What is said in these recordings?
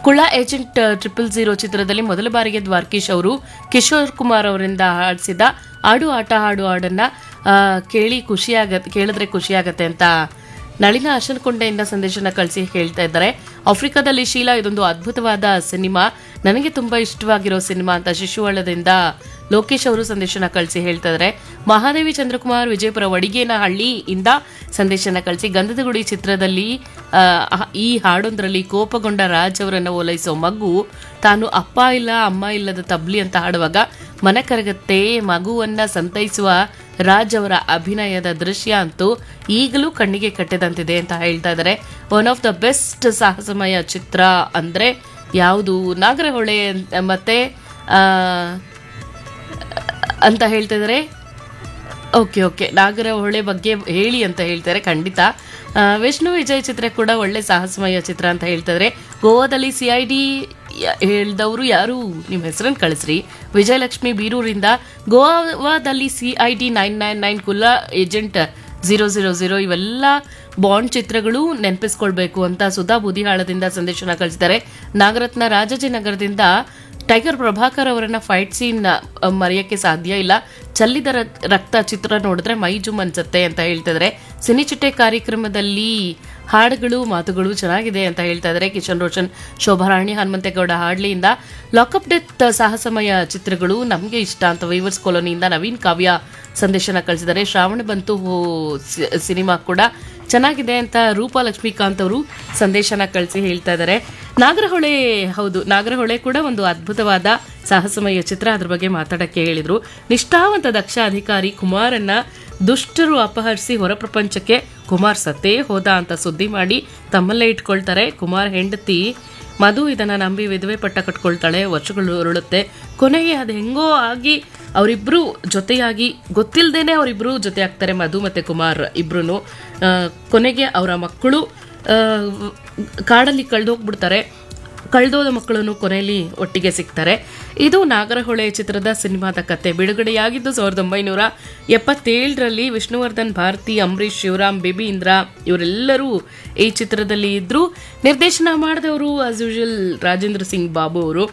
ಕುಳ agent triple zero ಚಿತ್ರದಲ್ಲಿ ಮೊದಲ ಬಾರಿಗೆ ದ್ವಾರಕೀಶ್ ಅವರು ಕಿಶೋರ್ ಕುಮಾರ್ ಅವರಿಂದ ಹಾಡಿಸಿದ ಆಡು ಆಟ ಹಾಡು ಹಾಡನ್ನ ಆ, ಕೇಳಿ ಖುಷಿಯಾಗತ್ತೆ ಕೇಳಿದ್ರೆ ಖುಷಿಯಾಗತ್ತೆ ಅಂತ ನಳಿನ ಅಶನಕೊಂಡೆಯಿಂದ ಸಂದೇಶನ ಕಳಿಸಿ ಹೇಳ್ತಾ ಇದ್ದಾರೆ ಆಫ್ರಿಕಾದಲ್ಲಿ ಶೀಲಾ ಇದೊಂದು ಅದ್ಭುತವಾದ ಸಿನಿಮಾ ನನಗೆ ತುಂಬಾ ಇಷ್ಟವಾಗಿರೋ ಸಿನಿಮಾ ಅಂತ ಶಿಶುವಳದಿಂದ ಲೋಕೇಶ್ ಅವರು ಸಂದೇಶನ ಕಳಿಸಿ ಹೇಳ್ತಾ ಇದ್ದಾರೆ ಮಹಾದೇವಿ ಚಂದ್ರಕುಮಾರ್ ವಿಜಯಪುರ ವಡಿಗೇನಹಳ್ಳಿಯಿಂದ ಸಂದೇಶನ ಕಳಿಸಿ ಗಂಧದ ಗುಡಿ ಚಿತ್ರದಲ್ಲಿ ಆ, ಆ- ಈ ಹಾಡೊಂದರಲ್ಲಿ ಕೋಪಗೊಂಡ ರಾಜ್ ಅವರನ್ನು ಓಲೈಸೋ ಮಗು ತಾನು ಅಪ್ಪ ಇಲ್ಲ ಅಮ್ಮ ಇಲ್ಲದ ತಬ್ಲಿ ಅಂತ ಹಾಡುವಾಗ ಮನ ಕರಗತ್ತೆ ಮಗುವನ್ನ ಸಂತೈಸುವ ರಾಜ್ ಅವರ ಅಭಿನಯದ ದೃಶ್ಯ ಅಂತೂ ಈಗಲೂ ಕಣ್ಣಿಗೆ ಕಟ್ಟಿದಂತಿದೆ ಅಂತ ಹೇಳ್ತಾ ಇದ್ದಾರೆ ಒನ್ ಆಫ್ ದ ಬೆಸ್ಟ್ ಸಾಹಸಮಯ ಚಿತ್ರ ಅಂದ್ರೆ ಯಾವುದು ನಾಗರಹೊಳೆ ಅಂತ- ಮತ್ತೆ ಆ, ಅಂತ ಹೇಳ್ತಾ ಇದ್ದಾರೆ ಓಕೆ ಓಕೆ ನಾಗರಹೊಳೆ ಬಗ್ಗೆ ಹೇಳಿ ಅಂತ ಹೇಳ್ತಾರೆ ಖಂಡಿತ ಆ, ವಿಷ್ಣು ವಿಜಯ್ ಚಿತ್ರ ಕೂಡ ಒಳ್ಳೆ ಸಾಹಸಮಯ ಚಿತ್ರ ಅಂತ ಹೇಳ್ತಿದ್ರೆ ಗೋವಾದಲ್ಲಿ ಸಿ ಐ ಡಿ ಹೇಳ್ದವರು ಯಾರು ನಿಮ್ಮ ಹೆಸರನ್ನು ಕಳಿಸ್ರಿ ವಿಜಯಲಕ್ಷ್ಮಿ ಬೀರೂರಿಂದ ಗೋವಾದಲ್ಲಿ C I D nine nine nine ಕುಲ್ಲ ಏಜೆಂಟ್ ಝೀರೋ ಝೀರೋ ಝೀರೋ ಇವೆಲ್ಲ ಬಾಂಡ್ ಚಿತ್ರಗಳು ನೆನಪಿಸ್ಕೊಳ್ಬೇಕು ಅಂತ ಸುಧಾ ಬುದಿಹಾಳದಿಂದ ಸಂದೇಶನ ಕಳಿಸಿದ್ದಾರೆ ನಾಗರತ್ನ ರಾಜಾಜಿನಗರದಿಂದ ಟೈಗರ್ ಪ್ರಭಾಕರ್ ಅವರನ್ನ ಫೈಟ್ ಸೀನ್ ಮರೆಯಕ್ಕೆ ಸಾಧ್ಯ ಇಲ್ಲ ಚಲ್ಲಿದ ರಕ್- ರಕ್ತ ಚಿತ್ರ ನೋಡಿದ್ರೆ ಮೈ ಜುಮ್ ಅನ್ಸುತ್ತೆ ಅಂತ ಹೇಳ್ತಿದ್ರೆ ಸಿನಿಚಿಟ್ಟೆ ಕಾರ್ಯಕ್ರಮದಲ್ಲಿ ಹಾಡುಗಳು ಮಾತುಗಳು ಚೆನ್ನಾಗಿದೆ ಅಂತ ಹೇಳ್ತಾ ಇದ್ದಾರೆ ಕಿಶನ್ ರೋಷನ್ ಶೋಭಾರಾಣಿ ಹನುಮಂತೇಗೌಡ ಹಾಡ್ಲಿಯಿಂದ ಲಾಕಪ್ ಡೆತ್ ಸಾಹಸಮಯ ಚಿತ್ರಗಳು ನಮಗೆ ಇಷ್ಟ ಅಂತ ವೈವರ್ಸ್ ಕಾಲೋನಿಯಿಂದ ನವೀನ್ ಕಾವ್ಯ ಸಂದೇಶನ ಕಳಿಸಿದ್ದಾರೆ ಶ್ರಾವಣ ಬಂತು ಹೋ- ಸಿ- ಸಿನಿಮಾ ಕೂಡ ಚೆನ್ನಾಗಿದೆ ಅಂತ ರೂಪಾ ಲಕ್ಷ್ಮೀಕಾಂತ್ ಅವರು ಸಂದೇಶನ ಕಳಿಸಿ ಹೇಳ್ತಾ ಇದ್ದಾರೆ ನಾಗರಹೊಳೆ ಹೌದು ನಾಗರಹೊಳೆ ಕೂಡ ಒಂದು ಅದ್ಭುತವಾದ ಸಾಹಸಮಯ ಚಿತ್ರ ಅದ್ರ ಬಗ್ಗೆ ಮಾತಾಡಕ್ಕೆ ಹೇಳಿದ್ರು ನಿಷ್ಠಾವಂತ ದಕ್ಷ ಅಧಿಕಾರಿ ಕುಮಾರನ್ನ ದುಷ್ಟರು ಅಪಹರಿಸಿ ಹೊರ ಪ್ರಪಂಚಕ್ಕೆ ಕುಮಾರ್ ಸತ್ತೇ ಹೋದ ಅಂತ ಸುದ್ದಿ ಮಾಡಿ ತಮ್ಮಲ್ಲೇ ಇಟ್ಕೊಳ್ತಾರೆ ಕುಮಾರ್ ಹೆಂಡತಿ ಮಧು ಇದನ್ನ ನಂಬಿ ವಿಧವೆ ಪಟ್ಟ ಕಟ್ಕೊಳ್ತಾಳೆ ವರ್ಷಗಳು ಉರುಳುತ್ತೆ ಕೊನೆಗೆ ಅದು ಹೆಂಗೋ ಆಗಿ ಅವರಿಬ್ರು ಜೊತೆಯಾಗಿ ಗೊತ್ತಿಲ್ಲದೇನೆ ಅವರಿಬ್ರು ಜೊತೆ ಆಗ್ತಾರೆ ಮಧು ಮತ್ತೆ ಕುಮಾರ್ ಇಬ್ರು ಕೊನೆಗೆ ಅವರ ಮಕ್ಕಳು ಆ, ಕಾಡಲ್ಲಿ ಕಳೆದೋಗ್ಬಿಡ್ತಾರೆ ಕಳೆದೋದ ಮಕ್ಕಳನ್ನು ಕೊನೆಯಲ್ಲಿ ಒಟ್ಟಿಗೆ ಸಿಗ್ತಾರೆ ಇದು ನಾಗರಹೊಳೆ ಚಿತ್ರದ ಸಿನಿಮಾದ ಕತೆ ಬಿಡುಗಡೆಯಾಗಿದ್ದು ಸಾವಿರದ ಒಂಬೈನೂರ ಎಪ್ಪತ್ತೇಳರಲ್ಲಿ ವಿಷ್ಣುವರ್ಧನ್ ಭಾರತಿ ಅಂಬರೀಶ್ ಶಿವರಾಮ್ ಬೇಬಿ ಇಂದ್ರ ಇವರೆಲ್ಲರೂ ಈ ಚಿತ್ರದಲ್ಲಿ ಇದ್ರು ನಿರ್ದೇಶನ ಮಾಡಿದವರು ಆಸ್ ಯೂಶುವಲ್ ರಾಜೇಂದ್ರ ಸಿಂಗ್ ಬಾಬು ಅವರು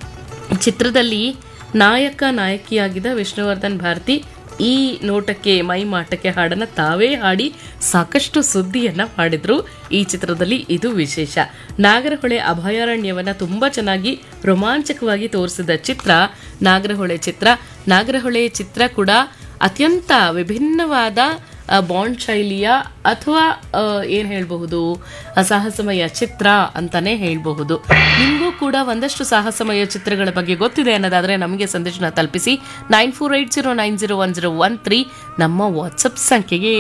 ಚಿತ್ರದಲ್ಲಿ ನಾಯಕ ನಾಯಕಿಯಾಗಿದ್ದ ವಿಷ್ಣುವರ್ಧನ್ ಭಾರತಿ ಈ ನೋಟಕ್ಕೆ ಮೈ ಮಾಟಕ್ಕೆ ಹಾಡನ್ನ ತಾವೇ ಹಾಡಿ ಸಾಕಷ್ಟು ಸುದ್ದಿಯನ್ನ ಮಾಡಿದ್ರು ಈ ಚಿತ್ರದಲ್ಲಿ ಇದು ವಿಶೇಷ ನಾಗರಹೊಳೆ ಅಭಯಾರಣ್ಯವನ್ನ ತುಂಬಾ ಚೆನ್ನಾಗಿ ರೋಮಾಂಚಕವಾಗಿ ತೋರಿಸಿದ ಚಿತ್ರ ನಾಗರಹೊಳೆ ಚಿತ್ರ ನಾಗರಹೊಳೆ ಚಿತ್ರ ಕೂಡ ಅತ್ಯಂತ ವಿಭಿನ್ನವಾದ ಆ, ಬಾಂಡ್ ಶೈಲಿಯ ಅಥವಾ ಆ, ಏನ್ ಹೇಳಬಹುದು ಸಾಹಸಮಯ ಚಿತ್ರ ಅಂತಾನೆ ಹೇಳಬಹುದು ನಿಮಗೂ ಕೂಡ ಒಂದಷ್ಟು ಸಾಹಸಮಯ ಚಿತ್ರಗಳ ಬಗ್ಗೆ ಗೊತ್ತಿದೆ ಅನ್ನೋದಾದ್ರೆ ನಮಗೆ ಸಂದೇಶನ ತಲುಪಿಸಿ nine four eight zero nine zero one zero one three ನಮ್ಮ ವಾಟ್ಸಪ್ ಸಂಖ್ಯೆಗೆ